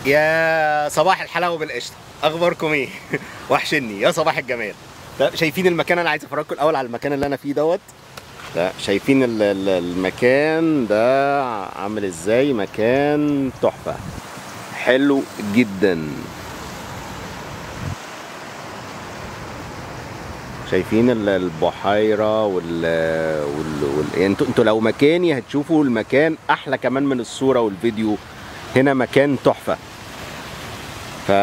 يا صباح الحلاوه بالقشطه اخباركم ايه وحشني يا صباح الجمال ده شايفين المكان انا عايز افرجكم الاول على المكان اللي انا فيه دوت ده شايفين ال- ال- المكان ده عامل ازاي مكان تحفه حلو جدا شايفين ال- البحيره وال, وال... وال... يعني انتوا انتوا لو مكاني هتشوفوا المكان احلى كمان من الصوره والفيديو هنا مكان تحفه ف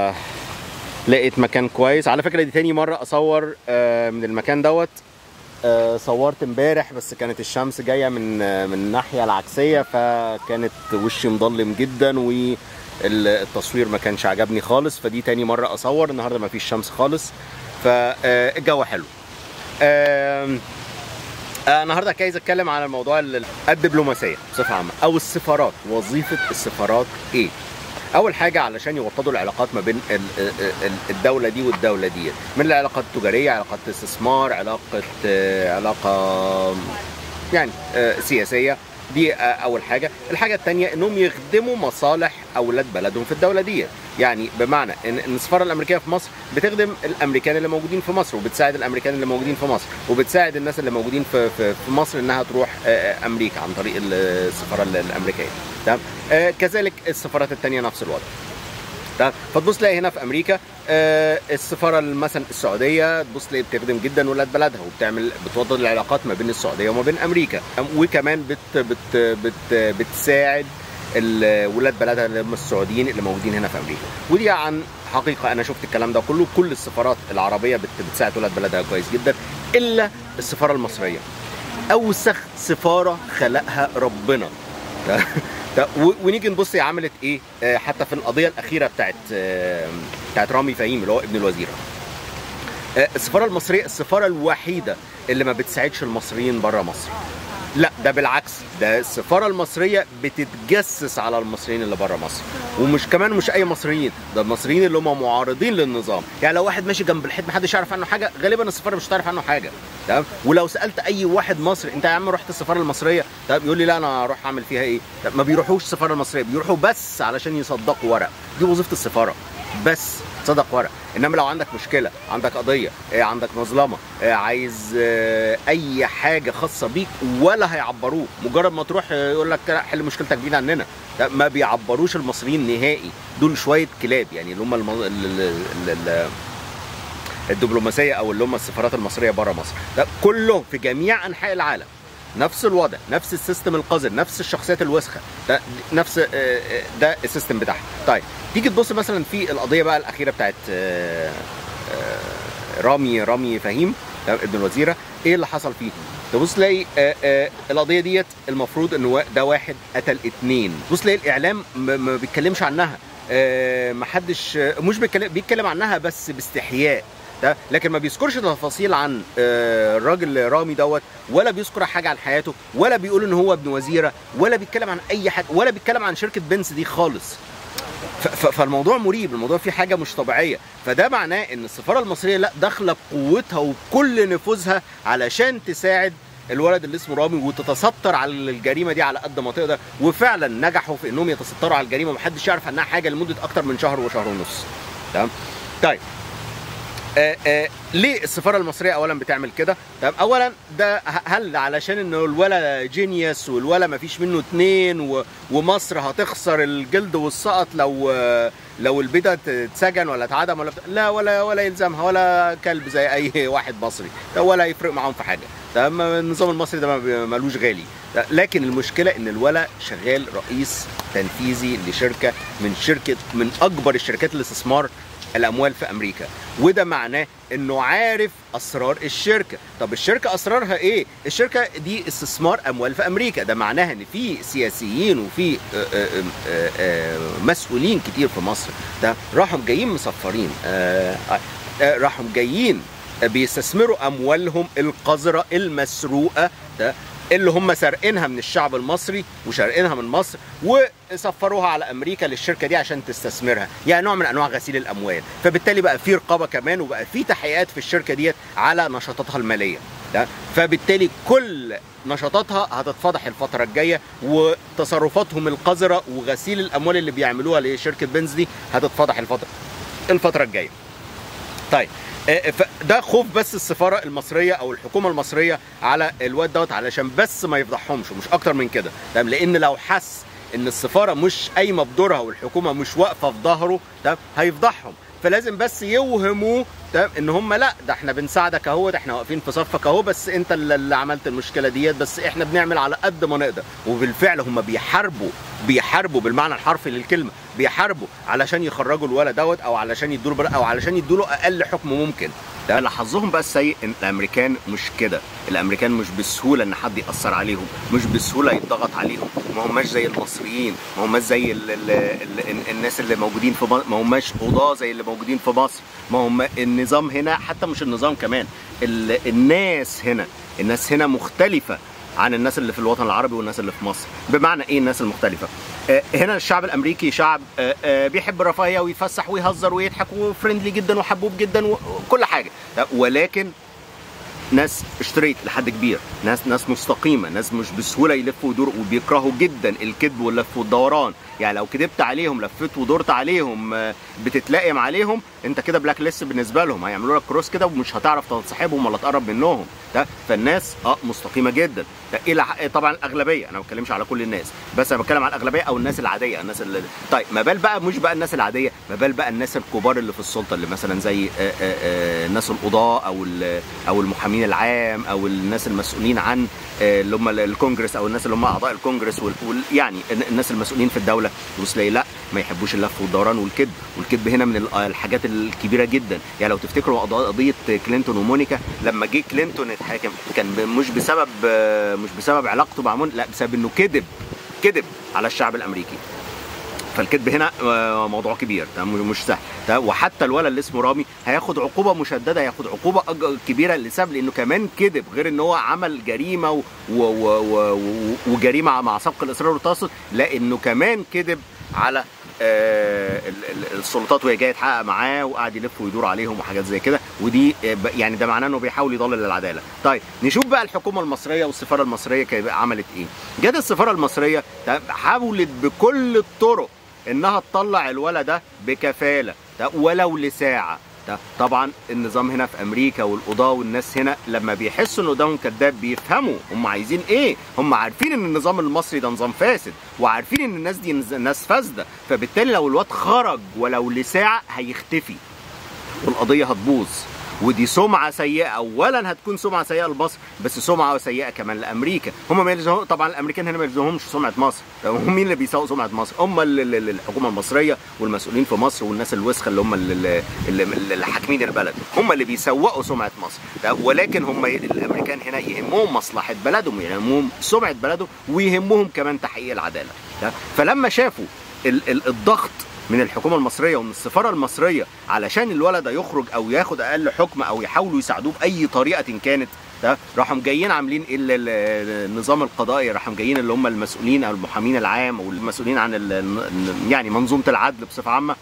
لقيت مكان كويس على فكره دي تاني مره اصور آه، من المكان دوت آه، صورت امبارح بس كانت الشمس جايه من آه، من الناحيه العكسيه فكانت وشي مظلم جدا والتصوير ما كانش عجبني خالص فدي تاني مره اصور النهارده ما فيش شمس خالص فالجو حلو آم، آه، النهارده عايز اتكلم على موضوع ال- الدبلوماسيه بصفه عامه او السفارات وظيفه السفارات ايه اول حاجه علشان يوطدوا العلاقات ما بين ال- ال- ال- الدوله دي والدوله دي من العلاقات التجاريه علاقات استثمار علاقه آه، علاقه يعني آه، سياسيه دي آه، اول حاجه الحاجه الثانيه انهم يخدموا مصالح اولاد بلدهم في الدوله دي يعني بمعنى ان إن السفاره الامريكيه في مصر بتخدم الامريكان اللي موجودين في مصر وبتساعد الامريكان اللي موجودين في مصر وبتساعد الناس اللي موجودين في في, في مصر انها تروح آه، آه، امريكا عن طريق السفاره الامريكيه تمام آه، كذلك السفارات الثانيه نفس الوضع تمام فتبص تلاقي هنا في امريكا آه، السفاره مثلا السعوديه تبص تلاقي بتخدم جدا ولاد بلدها وبتعمل بتوضد العلاقات ما بين السعوديه وما بين امريكا وكمان بت بت بت بتساعد ال- ولاد بلدها اللي هم السعوديين اللي موجودين هنا في امريكا ودي عن حقيقه انا شفت الكلام ده كله كل السفارات العربيه بت بتساعد ولاد بلدها كويس جدا الا السفاره المصريه اوسخ سفاره خلقها ربنا ده و- ونيجي نبص هي عملت ايه آه، حتى في القضيه الاخيره بتاعت آه، بتاعت رامي فهيم اللي هو ابن الوزير آه، السفاره المصريه السفاره الوحيده اللي ما بتساعدش المصريين بره مصر لا ده بالعكس ده السفاره المصريه بتتجسس على المصريين اللي بره مصر ومش كمان مش اي مصريين ده المصريين اللي هم معارضين للنظام يعني لو واحد ماشي جنب الحيط محدش يعرف عنه حاجه غالبا السفاره مش هتعرف عنه حاجه تمام ولو سالت اي واحد مصري انت يا عم رحت السفاره المصريه طب يقول لي لا انا هروح اعمل فيها ايه طب ما بيروحوش السفاره المصريه بيروحوا بس علشان يصدقوا ورق دي وظيفه السفاره بس صدق ورق انما لو عندك مشكله عندك قضيه آه، عندك مظلمه آه، عايز آه، اي حاجه خاصه بيك ولا هيعبروه مجرد ما تروح آه، يقول لك لا، حل مشكلتك بعيد عننا لا، ما بيعبروش المصريين نهائي دول شويه كلاب يعني اللي هم الم... ال... ال... ال... ال... الدبلوماسيه او اللي هم السفارات المصريه بره مصر ده كله في جميع انحاء العالم نفس الوضع نفس السيستم القذر نفس الشخصيات الوسخه ده نفس آه، آه، ده السيستم بتاعها طيب تيجي تبص مثلا في القضيه بقى الاخيره بتاعت آه، آه، رامي رامي فهيم تمام، ابن الوزيره ايه اللي حصل فيه تبص تلاقي آه، آه، القضيه ديت المفروض ان وا- ده واحد قتل اتنين بص تلاقي الاعلام ما ما بيتكلمش عنها آه، محدش آه، مش بيتكلم بيتكلم عنها بس باستحياء ده لكن ما بيذكرش تفاصيل عن آه، الراجل رامي دوت ولا بيذكر حاجه عن حياته ولا بيقول ان هو ابن وزيره ولا بيتكلم عن اي حاجه ولا بيتكلم عن شركه بنس دي خالص ف- ف- فالموضوع مريب الموضوع فيه حاجه مش طبيعيه فده معناه ان السفاره المصريه لا داخله بقوتها وبكل نفوذها علشان تساعد الولد اللي اسمه رامي وتتستر على الجريمه دي على قد ما تقدر وفعلا نجحوا في انهم يتستروا على الجريمه محدش يعرف عنها حاجه لمده اكتر من شهر وشهر ونص تمام طيب آه آه ليه السفاره المصريه اولا بتعمل كده؟ طب اولا ده ه- هل علشان انه الولا جينيوس والولا ما فيش منه اتنين و... ومصر هتخسر الجلد والسقط لو آه، لو البيضه ت- اتسجن ولا اتعدم ولا بتاع. لا ولا ولا يلزمها ولا كلب زي اي واحد مصري ده ولا يفرق معاهم في حاجه ده ما- النظام المصري ده ما بي- ملوش غالي ده- لكن المشكله ان الولا شغال رئيس تنفيذي لشركه من شركه من اكبر الشركات الاستثمار الاموال في امريكا وده معناه انه عارف اسرار الشركه طب الشركه اسرارها ايه الشركه دي استثمار اموال في امريكا ده معناها ان في سياسيين وفي آه، آه، آه، آه، مسؤولين كتير في مصر ده راحوا جايين مسفرين آه، آه، آه، راحوا جايين بيستثمروا اموالهم القذره المسروقه ده اللي هم سارقينها من الشعب المصري وسارقينها من مصر وسفروها على امريكا للشركه دي عشان تستثمرها يعني نوع من انواع غسيل الاموال فبالتالي بقى في رقابه كمان وبقى في تحقيقات في الشركه ديت على نشاطاتها الماليه ده فبالتالي كل نشاطاتها هتتفضح الفترة الجاية وتصرفاتهم القذرة وغسيل الأموال اللي بيعملوها لشركة بنز دي هتتفضح الفترة الفترة الجاية. طيب آه، فده خوف بس السفارة المصرية أو الحكومة المصرية على الواد دوت علشان بس ما يفضحهمش ومش أكتر من كده تمام لأن لو حس إن السفارة مش قايمة بدورها والحكومة مش واقفة في ظهره تمام هيفضحهم فلازم بس يوهموه تمام ان هم لا ده احنا بنساعدك اهو ده احنا واقفين في صفك اهو بس انت اللي اللي عملت المشكله ديت بس احنا بنعمل على قد ما نقدر وبالفعل هم بيحاربوا بيحاربوا بالمعنى الحرفي للكلمه بيحاربوا علشان يخرجوا الولد دوت او علشان يدوا له او علشان يدوا له اقل حكم ممكن ده اللي حظهم بقى السيء ان الامريكان مش كده الامريكان مش بسهوله ان حد ياثر عليهم مش بسهوله يتضغط عليهم ما هماش زي المصريين ما هماش زي ال ال ال الناس اللي موجودين في مصر ما هماش قضاه زي اللي موجودين في مصر ما هم النظام هنا حتى مش النظام كمان ال الناس هنا الناس هنا مختلفه عن الناس اللي في الوطن العربي والناس اللي في مصر بمعنى ايه الناس المختلفه آه، هنا الشعب الامريكي شعب آه، آه، بيحب الرفاهيه ويفسح ويهزر ويضحك وفريندلي جدا وحبوب جدا وكل حاجه ولكن ناس اشتريت لحد كبير ناس ناس مستقيمه ناس مش بسهوله يلفوا ويدوروا وبيكرهوا جدا الكذب واللف والدوران يعني لو كدبت عليهم لفيت ودورت عليهم آه، بتتلائم عليهم انت كده بلاك ليست بالنسبه لهم هيعملوا لك كروس كده ومش هتعرف تصاحبهم ولا تقرب منهم ده فالناس اه مستقيمه جدا ده الى ح- طبعا الاغلبيه انا ما بتكلمش على كل الناس بس انا بتكلم على الاغلبيه او الناس العاديه الناس اللي طيب ما بال بقى مش بقى الناس العاديه ما بال بقى الناس الكبار اللي في السلطه اللي مثلا زي آه، آه، آه، الناس القضاه او ال- او المحامين العام او الناس المسؤولين عن آه، اللي هم الكونجرس او الناس اللي هم اعضاء الكونجرس وال- وال- يعني الناس المسؤولين في الدوله تلاقي لا ما يحبوش اللف والدوران والكذب والكذب هنا من ال- الحاجات الكبيره جدا يعني لو تفتكروا قضاء- قضيه كلينتون ومونيكا لما جه كلينتون اتحاكم كان ب- مش بسبب آه، مش بسبب علاقته مع مون لا بسبب انه كذب كذب على الشعب الامريكي فالكذب هنا آه، موضوع كبير تمام مش سهل تمام؟ وحتى الولد اللي اسمه رامي هياخد عقوبه مشدده هياخد عقوبه أج- كبيره لسبب لانه كمان كذب غير ان هو عمل جريمه و... و... و... و... وجريمه مع سبق الاصرار والترصد لانه كمان كذب على آه، ال- ال- السلطات وهي جايه تحقق معاه وقعد يلف ويدور عليهم وحاجات زي كده ودي آه، ب- يعني ده معناه انه بيحاول يضلل العداله. طيب نشوف بقى الحكومه المصريه والسفاره المصريه كانت عملت ايه؟ جت السفاره المصريه تمام؟ حاولت بكل الطرق انها تطلع الولد ده بكفاله ده ولو لساعه ده طبعا النظام هنا في امريكا والقضاه والناس هنا لما بيحسوا ان قدامهم كذاب بيفهموا هم عايزين ايه هم عارفين ان النظام المصري ده نظام فاسد وعارفين ان الناس دي نز- ناس فاسده فبالتالي لو الواد خرج ولو لساعه هيختفي والقضيه هتبوظ ودي سمعه سيئه اولا هتكون سمعه سيئه لمصر بس سمعه سيئه كمان لامريكا هم ما يلزمهم طبعا الامريكان هنا ما يلزمهمش سمعه مصر هم مين اللي بيسوقوا سمعه مصر هم ال- ال- ال- الحكومه المصريه والمسؤولين في مصر والناس الوسخه اللي هم ال- ال- ال- اللي حاكمين البلد هم اللي بيسوقوا سمعه مصر ده ولكن هم ي- الامريكان هنا يهمهم مصلحه بلدهم يهمهم سمعه بلدهم ويهمهم كمان تحقيق العداله ده فلما شافوا ال- ال- الضغط من الحكومه المصريه ومن السفاره المصريه علشان الولد ده يخرج او ياخد اقل حكم او يحاولوا يساعدوه باي طريقه كانت ده راحوا جايين عاملين ال- ال- النظام القضائي راحوا جايين اللي هم المسؤولين او المحامين العام او المسؤولين عن ال- ال- يعني منظومه العدل بصفه عامه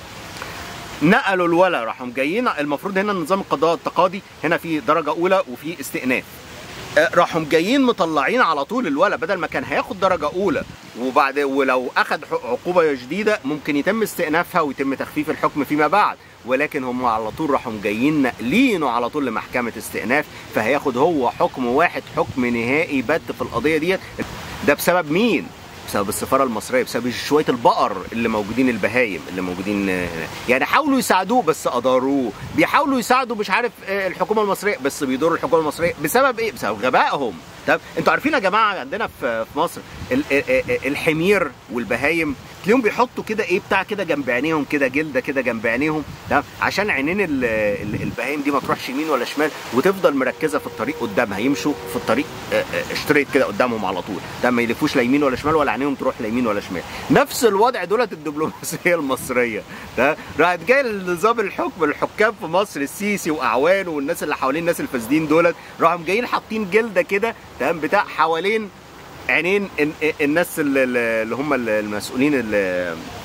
نقلوا الولا راحوا جايين المفروض هنا النظام القضاء التقاضي هنا في درجه اولى وفي استئناف آه، راحوا جايين مطلعين على طول الولا بدل ما كان هياخد درجه اولى وبعد ولو اخد ح- عقوبه جديده ممكن يتم استئنافها ويتم تخفيف الحكم فيما بعد ولكن هم على طول راحوا جايين ناقلينه على طول لمحكمه استئناف فهياخد هو حكم واحد حكم نهائي بت في القضيه ديت ده بسبب مين؟ بسبب السفاره المصريه بسبب شويه البقر اللي موجودين البهايم اللي موجودين هنا يعني حاولوا يساعدوه بس اضروه بيحاولوا يساعدوا مش عارف آه، الحكومه المصريه بس بيضروا الحكومه المصريه بسبب ايه بسبب غبائهم طب انتوا عارفين يا جماعه عندنا في في مصر ال- ال- ال- الحمير والبهايم تلاقيهم بيحطوا كده ايه بتاع كده جنب عينيهم كده جلده كده جنب عينيهم تمام عشان عينين ال- ال- البهايم دي ما تروحش يمين ولا شمال وتفضل مركزه في الطريق قدامها يمشوا في الطريق اشتريت كده قدامهم على طول تمام ما يلفوش لا يمين ولا شمال ولا عينيهم تروح لا يمين ولا شمال نفس الوضع دولت الدبلوماسيه المصريه ده راحت جاي نظام الحكم الحكام في مصر السيسي واعوانه والناس اللي حوالين الناس الفاسدين دولت راحوا جايين حاطين جلده كده تمام بتاع حوالين عينين ال- الناس اللي اللي هم المسؤولين اللي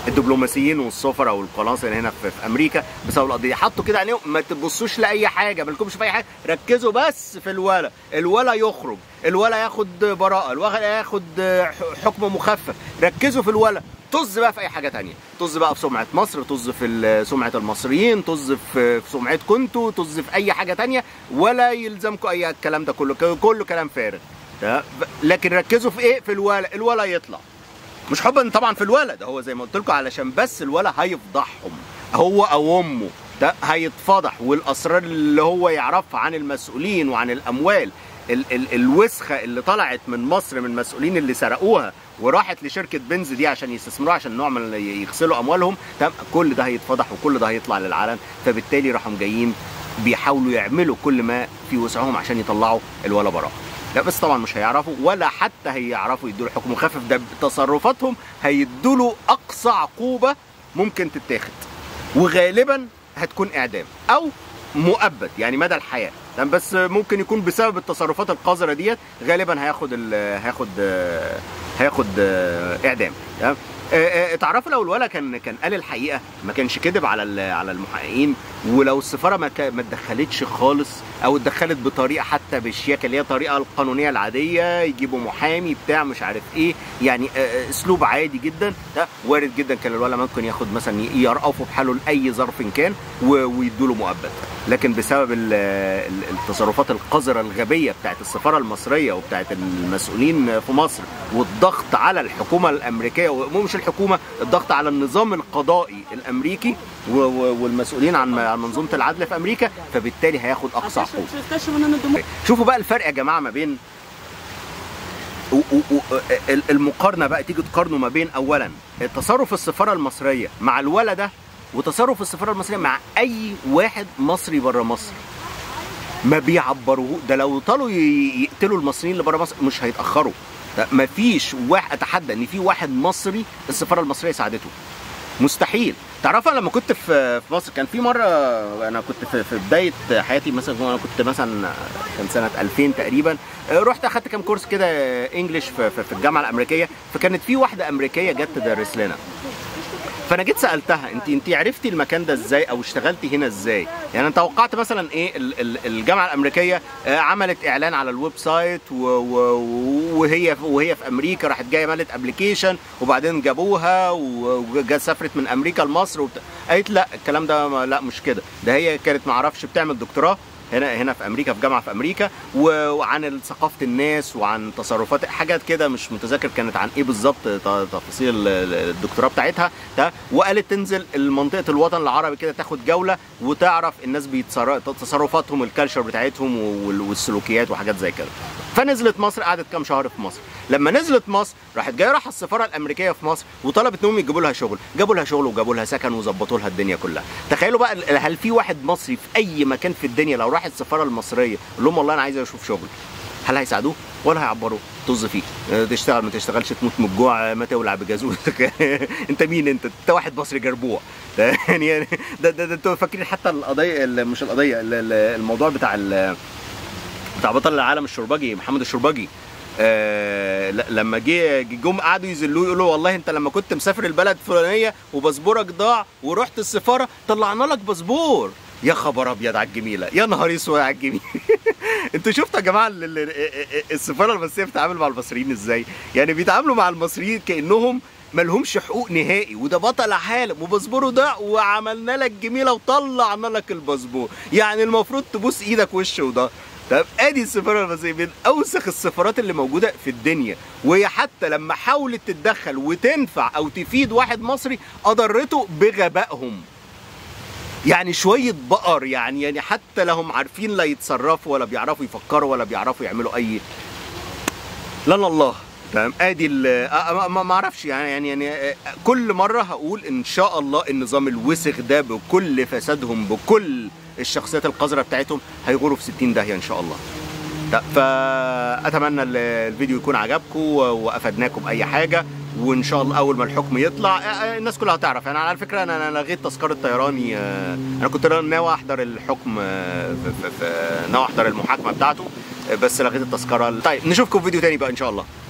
الدبلوماسيين والسفراء والقناصل هنا في, في امريكا بسبب القضيه حطوا كده عينيهم ما تبصوش لاي حاجه مالكمش في اي حاجه ركزوا بس في الولا الولا يخرج الولا ياخد براءه الولا ياخد حكم مخفف ركزوا في الولا طز بقى في اي حاجه تانية طز بقى في سمعه مصر طز في سمعه المصريين طز في سمعتكم انتوا طز في اي حاجه تانية ولا يلزمكم اي الكلام ده كله كله كلام فارغ لكن ركزوا في ايه في الولا الولا يطلع مش حبا طبعا في الولد هو زي ما قلت لكم علشان بس الولد هيفضحهم هو او امه ده هيتفضح والاسرار اللي هو يعرفها عن المسؤولين وعن الاموال ال ال الوسخه اللي طلعت من مصر من المسؤولين اللي سرقوها وراحت لشركه بنز دي عشان يستثمروها عشان نوع من يغسلوا اموالهم تمام كل ده هيتفضح وكل ده هيطلع للعلن فبالتالي راحوا جايين بيحاولوا يعملوا كل ما في وسعهم عشان يطلعوا الولا براءه لا بس طبعا مش هيعرفوا ولا حتى هيعرفوا يدوا له حكم مخفف ده تصرفاتهم هيدوا له اقصى عقوبه ممكن تتاخد وغالبا هتكون اعدام او مؤبد يعني مدى الحياه تمام بس ممكن يكون بسبب التصرفات القذره ديت غالبا هياخد هياخد هياخد اعدام تمام تعرفوا لو الولا كان كان قال الحقيقه ما كانش كذب على على المحققين ولو السفاره ما ما اتدخلتش خالص او اتدخلت بطريقه حتى بالشياكه اللي هي الطريقه القانونيه العاديه يجيبوا محامي بتاع مش عارف ايه يعني اسلوب عادي جدا ده وارد جدا كان الولا ممكن ياخد مثلا يرقفوا بحاله لاي ظرف كان ويدوا له مؤبد لكن بسبب التصرفات القذره الغبيه بتاعت السفاره المصريه وبتاعت المسؤولين في مصر والضغط على الحكومه الامريكيه ومش الحكومه الضغط على النظام القضائي الامريكي والمسؤولين عن عن منظومه العدل في امريكا فبالتالي هياخد اقصى عقوبه شوفوا بقى الفرق يا جماعه ما بين المقارنه بقى تيجي تقارنوا ما بين اولا تصرف السفاره المصريه مع الولد ده وتصرف السفاره المصريه مع اي واحد مصري بره مصر ما بيعبروه ده لو طالوا يقتلوا المصريين اللي بره مصر مش هيتاخروا ما فيش واحد اتحدى ان في واحد مصري السفاره المصريه ساعدته مستحيل تعرفوا لما كنت في في مصر كان في مره انا كنت في, في بدايه حياتي مثلا انا كنت مثلا كان سنه 2000 تقريبا رحت اخدت كام كورس كده انجلش في, في الجامعه الامريكيه فكانت في واحده امريكيه جت تدرس لنا فانا جيت سالتها انت انت عرفتي المكان ده ازاي او اشتغلتي هنا ازاي يعني انا توقعت مثلا ايه الجامعه الامريكيه عملت اعلان على الويب سايت وهي وهي في امريكا راحت جايه عملت ابلكيشن وبعدين جابوها وجت سافرت من امريكا لمصر وبت... قالت لا الكلام ده لا مش كده ده هي كانت ما اعرفش بتعمل دكتوراه هنا هنا في امريكا في جامعه في امريكا وعن ثقافه الناس وعن تصرفات حاجات كده مش متذكر كانت عن ايه بالظبط تفاصيل الدكتوراه بتاعتها ده وقالت تنزل منطقه الوطن العربي كده تاخد جوله وتعرف الناس تصرفاتهم الكالتشر بتاعتهم والسلوكيات وحاجات زي كده فنزلت مصر قعدت كام شهر في مصر لما نزلت مصر راحت جايه راح السفاره الامريكيه في مصر وطلبت انهم يجيبوا لها شغل جابوا لها شغل وجابوا لها سكن وظبطوا لها الدنيا كلها تخيلوا بقى هل في واحد مصري في اي مكان في الدنيا لو راح السفاره المصريه قال لهم والله انا عايز اشوف شغل هل هيساعدوه ولا هيعبروه طز فيه تشتغل ما تشتغلش تموت من الجوع ما تولع بجازوتك انت مين انت انت واحد مصري جربوع ده يعني ده ده, ده انتوا فاكرين حتى القضيه مش القضيه الموضوع بتاع بتاع بطل العالم الشربجي محمد الشربجي آه لما جه جم قعدوا يذلوه يقولوا والله انت لما كنت مسافر البلد الفلانيه وباسبورك ضاع ورحت السفاره طلعنا لك باسبور يا خبر ابيض على الجميله يا نهار اسود على الجميله انتوا شفتوا يا جماعه السفاره المصريه بتتعامل مع المصريين ازاي يعني بيتعاملوا مع المصريين كانهم ملهمش حقوق نهائي وده بطل عالم وباسبوره ده وعملنا لك جميله وطلعنا لك الباسبور يعني المفروض تبوس ايدك وش وده طب ادي السفاره المصريه من اوسخ السفارات اللي موجوده في الدنيا وهي حتى لما حاولت تتدخل وتنفع او تفيد واحد مصري اضرته بغبائهم يعني شوية بقر يعني يعني حتى لهم عارفين لا يتصرفوا ولا بيعرفوا يفكروا ولا بيعرفوا يعملوا أي لنا الله تمام ادي ما اعرفش يعني يعني يعني كل مره هقول ان شاء الله النظام الوسخ ده بكل فسادهم بكل الشخصيات القذره بتاعتهم هيغوروا في 60 داهيه ان شاء الله فاتمنى الفيديو يكون عجبكم وافدناكم باي حاجه وان شاء الله اول ما الحكم يطلع الناس كلها هتعرف يعني على فكره انا لغيت تذكره طيراني انا كنت ناوي احضر الحكم في, في, في ناوي احضر المحاكمه بتاعته بس لغيت التذكره طيب نشوفكم في فيديو تاني بقى ان شاء الله